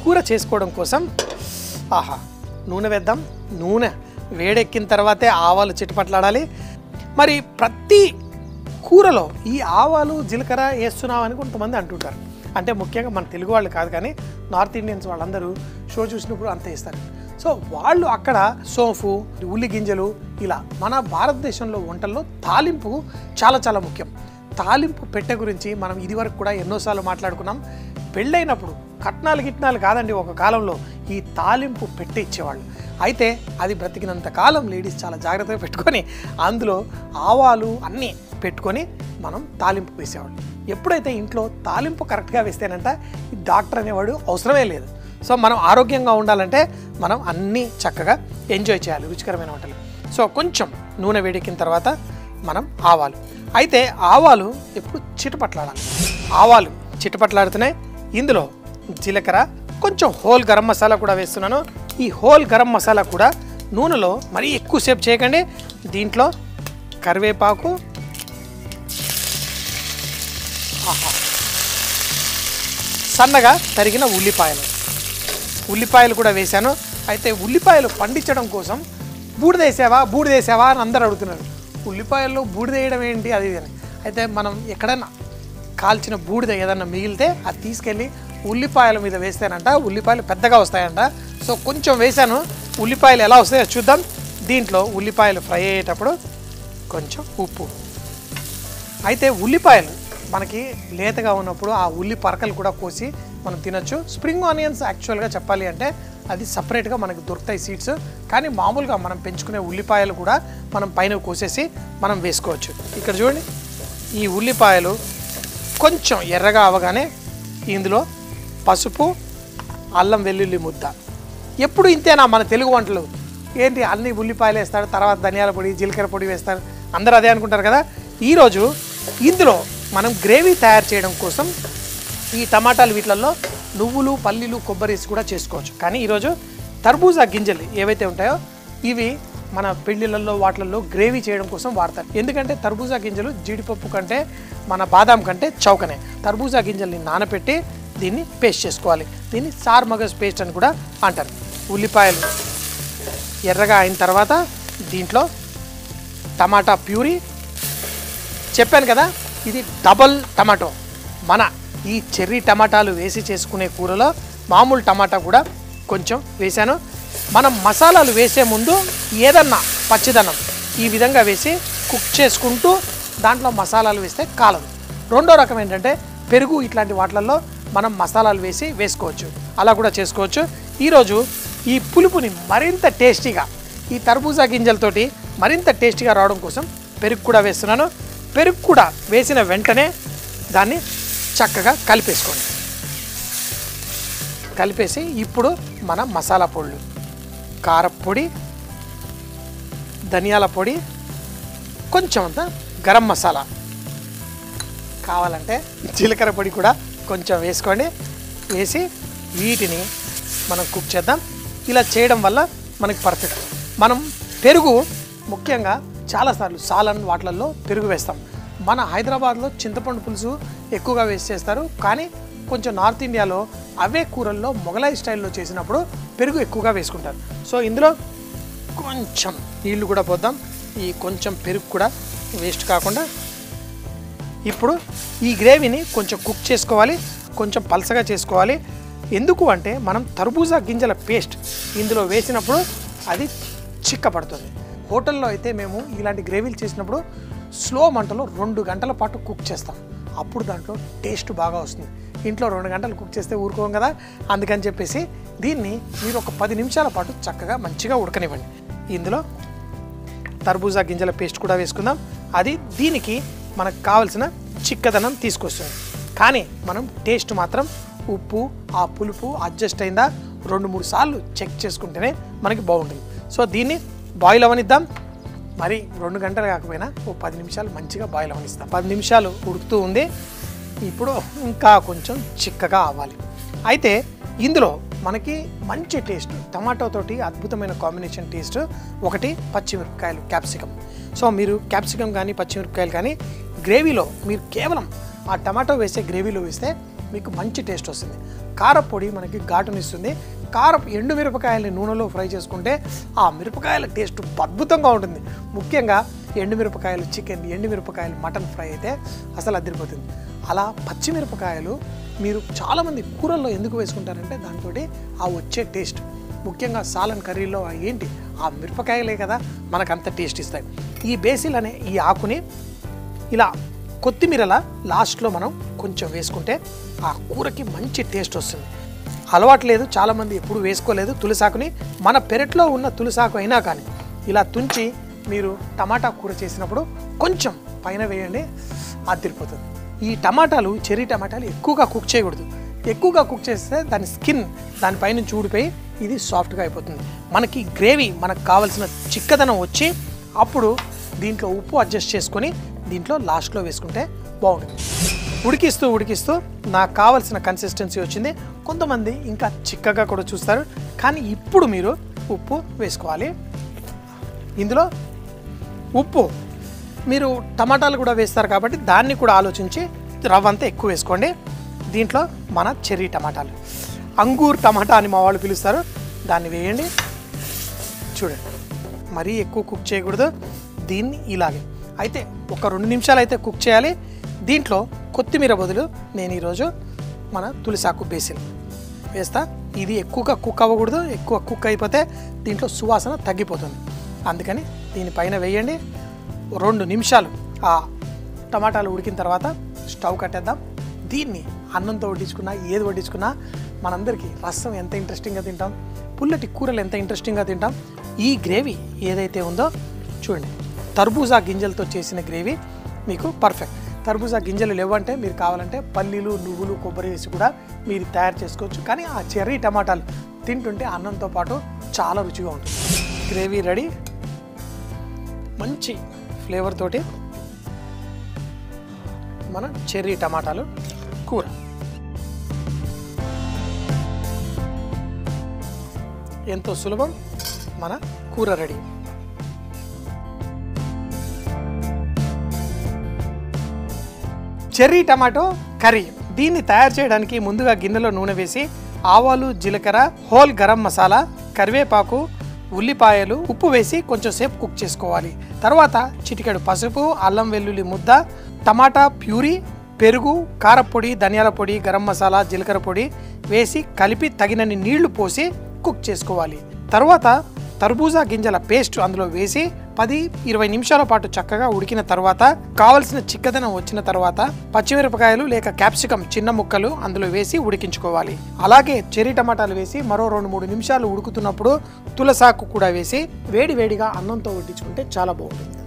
కూర చేసుకోవడం కోసం ఆహా నూనె వేద్దాం నూనె వేడెక్కిన తర్వాతే ఆవాలు చిటపట్లాడాలి మరి ప్రతి కూరలో ఈ ఆవాలు జీలకర్ర వేస్తున్నామని కొంతమంది అంటుంటారు అంటే ముఖ్యంగా మన తెలుగు వాళ్ళు కాదు కానీ నార్త్ ఇండియన్స్ వాళ్ళందరూ షో చూసినప్పుడు అంత వేస్తారు సో వాళ్ళు అక్కడ సోంపు ఉల్లి గింజలు ఇలా మన భారతదేశంలో వంటల్లో తాలింపు చాలా చాలా ముఖ్యం తాలింపు పెట్టె గురించి మనం ఇదివరకు కూడా ఎన్నోసార్లు మాట్లాడుకున్నాం పెళ్ళైనప్పుడు కట్నాలు గిట్నాలు కాదండి ఒక కాలంలో ఈ తాలింపు పెట్టి ఇచ్చేవాళ్ళు అయితే అది బ్రతికినంత కాలం లేడీస్ చాలా జాగ్రత్తగా పెట్టుకొని అందులో ఆవాలు అన్నీ పెట్టుకొని మనం తాలింపు వేసేవాళ్ళు ఎప్పుడైతే ఇంట్లో తాలింపు కరెక్ట్గా వేస్తేనంట ఈ డాక్టర్ అనేవాడు అవసరమే లేదు సో మనం ఆరోగ్యంగా ఉండాలంటే మనం అన్నీ చక్కగా ఎంజాయ్ చేయాలి రుచికరమైన వంటలు సో కొంచెం నూనె వేడెక్కిన తర్వాత మనం ఆవాలు అయితే ఆవాలు ఎప్పుడు చిటపట్లాడాలి ఆవాలు చిటపట్లాడుతున్నాయి ఇందులో జీలకర్ర కొంచెం హోల్ గరం మసాలా కూడా వేస్తున్నాను ఈ హోల్ గరం మసాలా కూడా నూనెలో మరీ ఎక్కువసేపు చేయకండి దీంట్లో కరివేపాకు ఆహా. సన్నగా తరిగిన ఉల్లిపాయలు ఉల్లిపాయలు కూడా వేశాను అయితే ఉల్లిపాయలు పండించడం కోసం బూడిద వేసావా బూడిద వేసావా అని అందరు అడుగుతున్నారు ఉల్లిపాయల్లో బూడిద వేయడం ఏంటి అది ఇది అని అయితే మనం ఎక్కడైనా కాల్చిన బూడిద ఏదన్నా మిగిలితే అది తీసుకెళ్ళి ఉల్లిపాయల మీద వేస్తేనంట ఉల్లిపాయలు పెద్దగా వస్తాయంట సో కొంచెం వేశాను ఉల్లిపాయలు ఎలా వస్తాయో చూద్దాం దీంట్లో ఉల్లిపాయలు ఫ్రై అయ్యేటప్పుడు కొంచెం ఉప్పు అయితే ఉల్లిపాయలు మనకి లేతగా ఉన్నప్పుడు ఆ ఉల్లి పరకలు కూడా కోసి మనం తినొచ్చు స్ప్రింగ్ ఆనియన్స్ యాక్చువల్గా చెప్పాలి అంటే అది సపరేట్గా మనకి దొరుకుతాయి సీడ్స్ కానీ మామూలుగా మనం పెంచుకునే ఉల్లిపాయలు కూడా మనం పైన కోసేసి మనం వేసుకోవచ్చు ఇక్కడ చూడండి ఈ ఉల్లిపాయలు కొంచెం ఎర్రగా అవగానే ఇందులో పసుపు అల్లం వెల్లుల్లి ముద్ద ఎప్పుడు ఇంతేనా మన తెలుగు వంటలు ఏంటి అన్ని ఉల్లిపాయలు వేస్తారు తర్వాత ధనియాల పొడి జీలకర్ర పొడి వేస్తారు అందరూ అదే అనుకుంటారు కదా ఈరోజు ఇందులో మనం గ్రేవీ తయారు చేయడం కోసం ఈ టమాటాలు వీటిలలో నువ్వులు పల్లీలు కొబ్బరి వేసి కూడా చేసుకోవచ్చు కానీ ఈరోజు తర్బూజా గింజలు ఏవైతే ఉంటాయో ఇవి మన పెళ్ళిళ్ళల్లో వాటిల్లో గ్రేవీ చేయడం కోసం వాడతారు ఎందుకంటే తర్బూజా గింజలు జీడిపప్పు కంటే మన బాదాం కంటే చౌకనే తర్బూజా గింజల్ని నానబెట్టి దీన్ని పేస్ట్ చేసుకోవాలి దీన్ని సార్ మగజ్ పేస్ట్ అని కూడా అంటారు ఉల్లిపాయలు ఎర్రగా అయిన తర్వాత దీంట్లో టమాటా ప్యూరీ చెప్పాను కదా ఇది డబల్ టమాటో మన ఈ చెర్రీ టమాటాలు వేసి చేసుకునే కూరలో మామూలు టమాటా కూడా కొంచెం వేశాను మనం మసాలాలు వేసే ముందు ఏదన్నా పచ్చిదనం ఈ విధంగా వేసి కుక్ చేసుకుంటూ దాంట్లో మసాలాలు వేస్తే కాలదు రెండో రకం ఏంటంటే పెరుగు ఇట్లాంటి వాటిలలో మనం మసాలాలు వేసి వేసుకోవచ్చు అలా కూడా చేసుకోవచ్చు ఈరోజు ఈ పులుపుని మరింత టేస్టీగా ఈ తర్బూజా గింజలతోటి మరింత టేస్టీగా రావడం కోసం పెరుగు కూడా వేస్తున్నాను పెరుగు కూడా వేసిన వెంటనే దాన్ని చక్కగా కలిపేసుకోండి కలిపేసి ఇప్పుడు మన మసాలా పొడులు కారపొడి ధనియాల పొడి కొంచెం అంత గరం మసాలా కావాలంటే జీలకర్ర పొడి కూడా కొంచెం వేసుకోండి వేసి వీటిని మనం కుక్ చేద్దాం ఇలా చేయడం వల్ల మనకి పర్ఫెక్ట్ మనం పెరుగు ముఖ్యంగా చాలాసార్లు సాలన్ వాటిలలో పెరుగు వేస్తాం మన హైదరాబాద్లో చింతపండు పులుసు ఎక్కువగా వేసి చేస్తారు కానీ కొంచెం నార్త్ ఇండియాలో అవే కూరల్లో మొగలాయి స్టైల్లో చేసినప్పుడు పెరుగు ఎక్కువగా వేసుకుంటారు సో ఇందులో కొంచెం నీళ్లు కూడా పోద్దాం ఈ కొంచెం పెరుగు కూడా వేస్ట్ కాకుండా ఇప్పుడు ఈ గ్రేవీని కొంచెం కుక్ చేసుకోవాలి కొంచెం పలసగా చేసుకోవాలి ఎందుకు అంటే మనం తర్బూజా గింజల పేస్ట్ ఇందులో వేసినప్పుడు అది చిక్కపడుతుంది హోటల్లో అయితే మేము ఇలాంటి గ్రేవీలు చేసినప్పుడు స్లో మంటలో రెండు గంటల పాటు కుక్ చేస్తాం అప్పుడు దాంట్లో టేస్ట్ బాగా వస్తుంది ఇంట్లో రెండు గంటలు కుక్ చేస్తే ఊరుకోం కదా అందుకని చెప్పేసి దీన్ని మీరు ఒక పది నిమిషాల పాటు చక్కగా మంచిగా ఉడకనివ్వండి ఇందులో తర్బూజా గింజల పేస్ట్ కూడా వేసుకుందాం అది దీనికి మనకు కావలసిన చిక్కదనం తీసుకొస్తుంది కానీ మనం టేస్ట్ మాత్రం ఉప్పు ఆ పులుపు అడ్జస్ట్ అయిందా రెండు మూడు సార్లు చెక్ చేసుకుంటేనే మనకి బాగుంటుంది సో దీన్ని బాయిల్ అవనిద్దాం మరి రెండు గంటలు కాకపోయినా ఓ పది నిమిషాలు మంచిగా బాయిల్ అవనిస్తాం పది నిమిషాలు ఉడుకుతూ ఉంది ఇప్పుడు ఇంకా కొంచెం చిక్కగా అవ్వాలి అయితే ఇందులో మనకి మంచి టేస్ట్ టమాటోతోటి అద్భుతమైన కాంబినేషన్ టేస్ట్ ఒకటి పచ్చిమిరపకాయలు క్యాప్సికమ్ సో మీరు క్యాప్సికమ్ కానీ పచ్చిమిరపకాయలు కానీ గ్రేవీలో మీరు కేవలం ఆ టమాటో వేసే గ్రేవీలో వేస్తే మీకు మంచి టేస్ట్ వస్తుంది కారపొడి మనకి ఘాటునిస్తుంది కారపు ఎండు మిరపకాయల్ని నూనెలో ఫ్రై చేసుకుంటే ఆ మిరపకాయల టేస్ట్ అద్భుతంగా ఉంటుంది ముఖ్యంగా ఎండు మిరపకాయలు చికెన్ ఎండు మిరపకాయలు మటన్ ఫ్రై అయితే అసలు అదిరిపోతుంది అలా పచ్చిమిరపకాయలు మీరు చాలామంది కూరల్లో ఎందుకు వేసుకుంటారంటే దాంతో ఆ వచ్చే టేస్ట్ ముఖ్యంగా సాలన్ కర్రీలో ఆ ఏంటి ఆ మిరపకాయలే కదా మనకు అంత టేస్ట్ ఇస్తాయి ఈ బేసిల్ అనే ఈ ఆకుని ఇలా కొత్తిమీరల లాస్ట్లో మనం కొంచెం వేసుకుంటే ఆ కూరకి మంచి టేస్ట్ వస్తుంది అలవాటు లేదు చాలామంది ఎప్పుడు వేసుకోలేదు తులసాకుని మన పెరట్లో ఉన్న తులసాకు అయినా కానీ ఇలా తుంచి మీరు టమాటా కూర చేసినప్పుడు కొంచెం పైన వేయండి అదిరిపోతుంది ఈ టమాటాలు చెర్రీ టమాటాలు ఎక్కువగా కుక్ చేయకూడదు ఎక్కువగా కుక్ చేస్తే దాని స్కిన్ దానిపైనుంచి ఊడిపోయి ఇది సాఫ్ట్గా అయిపోతుంది మనకి గ్రేవీ మనకు కావాల్సిన చిక్కదనం వచ్చి అప్పుడు దీంట్లో ఉప్పు అడ్జస్ట్ చేసుకొని దీంట్లో లాస్ట్లో వేసుకుంటే బాగుంటుంది ఉడికిస్తూ ఉడికిస్తూ నాకు కావాల్సిన కన్సిస్టెన్సీ వచ్చింది కొంతమంది ఇంకా చిక్కగా కూడా చూస్తారు కానీ ఇప్పుడు మీరు ఉప్పు వేసుకోవాలి ఇందులో ఉప్పు మీరు టమాటాలు కూడా వేస్తారు కాబట్టి దాన్ని కూడా ఆలోచించి రవ్వ అంతా ఎక్కువ వేసుకోండి దీంట్లో మన చెర్రీ టమాటాలు అంగూర్ టమాటా అని మా వాళ్ళు పిలుస్తారు దాన్ని వేయండి చూడండి మరీ ఎక్కువ కుక్ చేయకూడదు దీన్ని ఇలాగే అయితే ఒక రెండు నిమిషాలు అయితే కుక్ చేయాలి దీంట్లో కొత్తిమీర బదులు నేను ఈరోజు మన తులసాకు బేసిన్ వేస్తా ఇది ఎక్కువగా కుక్ అవ్వకూడదు ఎక్కువ కుక్ అయిపోతే దీంట్లో సువాసన తగ్గిపోతుంది అందుకని దీనిపైన వేయండి రెండు నిమిషాలు ఆ టమాటాలు ఉడికిన తర్వాత స్టవ్ కట్టేద్దాం దీన్ని అన్నంతో వడ్డించుకున్నా ఏది వడ్డించుకున్నా మనందరికీ రసం ఎంత ఇంట్రెస్టింగ్గా తింటాం పుల్లటి కూరలు ఎంత ఇంట్రెస్టింగ్గా తింటాం ఈ గ్రేవీ ఏదైతే ఉందో చూడండి తర్బూజా గింజలతో చేసిన గ్రేవీ మీకు పర్ఫెక్ట్ తర్బూజా గింజలు లేవంటే మీరు కావాలంటే పల్లీలు నువ్వులు కొబ్బరి వేసి కూడా మీరు తయారు చేసుకోవచ్చు కానీ ఆ చెర్రీ టమాటాలు తింటుంటే అన్నంతో పాటు చాలా రుచిగా ఉంటుంది గ్రేవీ రెడీ మంచి ఫ్లేవర్ తోటి మన చెర్రీ టమాటాలు కూర ఎంతో సులభం మన కూర రెడీ చెర్రీ టమాటో కర్రీ దీన్ని తయారు చేయడానికి ముందుగా గిన్నెలో నూనె వేసి ఆవాలు జీలకర్ర హోల్ గరం మసాలా కరివేపాకు ఉల్లిపాయలు ఉప్పు వేసి కొంచెం సేపు కుక్ చేసుకోవాలి తర్వాత చిటికెడు పసుపు అల్లం వెల్లుల్లి ముద్ద టమాటా ప్యూరీ పెరుగు కారపొడి ధనియాల పొడి గరం మసాలా జీలకర్ర పొడి వేసి కలిపి తగినన్ని నీళ్లు పోసి కుక్ చేసుకోవాలి తర్వాత తర్బూజా గింజల పేస్ట్ అందులో వేసి పది ఇరవై నిమిషాల పాటు చక్కగా ఉడికిన తర్వాత కావలసిన చిక్కదనం వచ్చిన తర్వాత పచ్చిమిరపకాయలు లేక క్యాప్సికం చిన్న ముక్కలు అందులో వేసి ఉడికించుకోవాలి అలాగే చెర్రీ టమాటాలు వేసి మరో రెండు మూడు నిమిషాలు ఉడుకుతున్నప్పుడు తులసాకు కూడా వేసి వేడి వేడిగా అన్నంతో వడ్డించుకుంటే చాలా బాగుంటుంది